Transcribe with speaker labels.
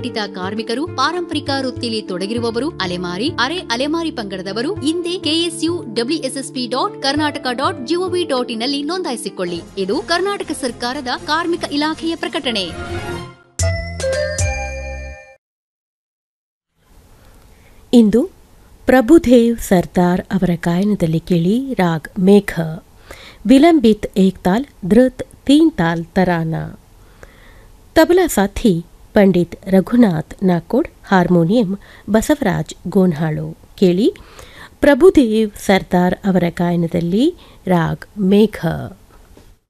Speaker 1: ಅಸಂಘಟಿತ ಕಾರ್ಮಿಕರು ಪಾರಂಪರಿಕ ವೃತ್ತಿಯಲ್ಲಿ ತೊಡಗಿರುವವರು ಅಲೆಮಾರಿ ಅರೆ ಅಲೆಮಾರಿ ಪಂಗಡದವರು ಹಿಂದೆ KSU WSSP dot Karnataka dot GOV dot ಇನ್ನಲ್ಲಿ ನೋಂದಾಯಿಸಿಕೊಳ್ಳಿ ಇದು ಕರ್ನಾಟಕ ಸರ್ಕಾರದ ಕಾರ್ಮಿಕ ಇಲಾಖೆಯ ಪ್ರಕಟಣೆ
Speaker 2: ಇಂದು ಪ್ರಭುದೇವ್ ಸರ್ದಾರ್ ಅವರ ಗಾಯನದಲ್ಲಿ ಕೇಳಿ ರಾಗ್ ಮೇಘ ವಿಲಂಬಿತ್ ಏಕ್ ತಾಲ್ ಧೃತ್ ತೀನ್ ತಾಲ್ ತರಾನಾ ತಬಲಾ ಸಾಥಿ ಪಂಡಿತ್ ರಘುನಾಥ್ ನಾಕೋಡ್ ಹಾರ್ಮೋನಿಯಂ ಬಸವರಾಜ್ ಗೋನ್ಹಾಳು ಕೇಳಿ ಪ್ರಭುದೇವ್ ಸರ್ದಾರ್ ಅವರ ಗಾಯನದಲ್ಲಿ ರಾಗ್ ಮೇಘ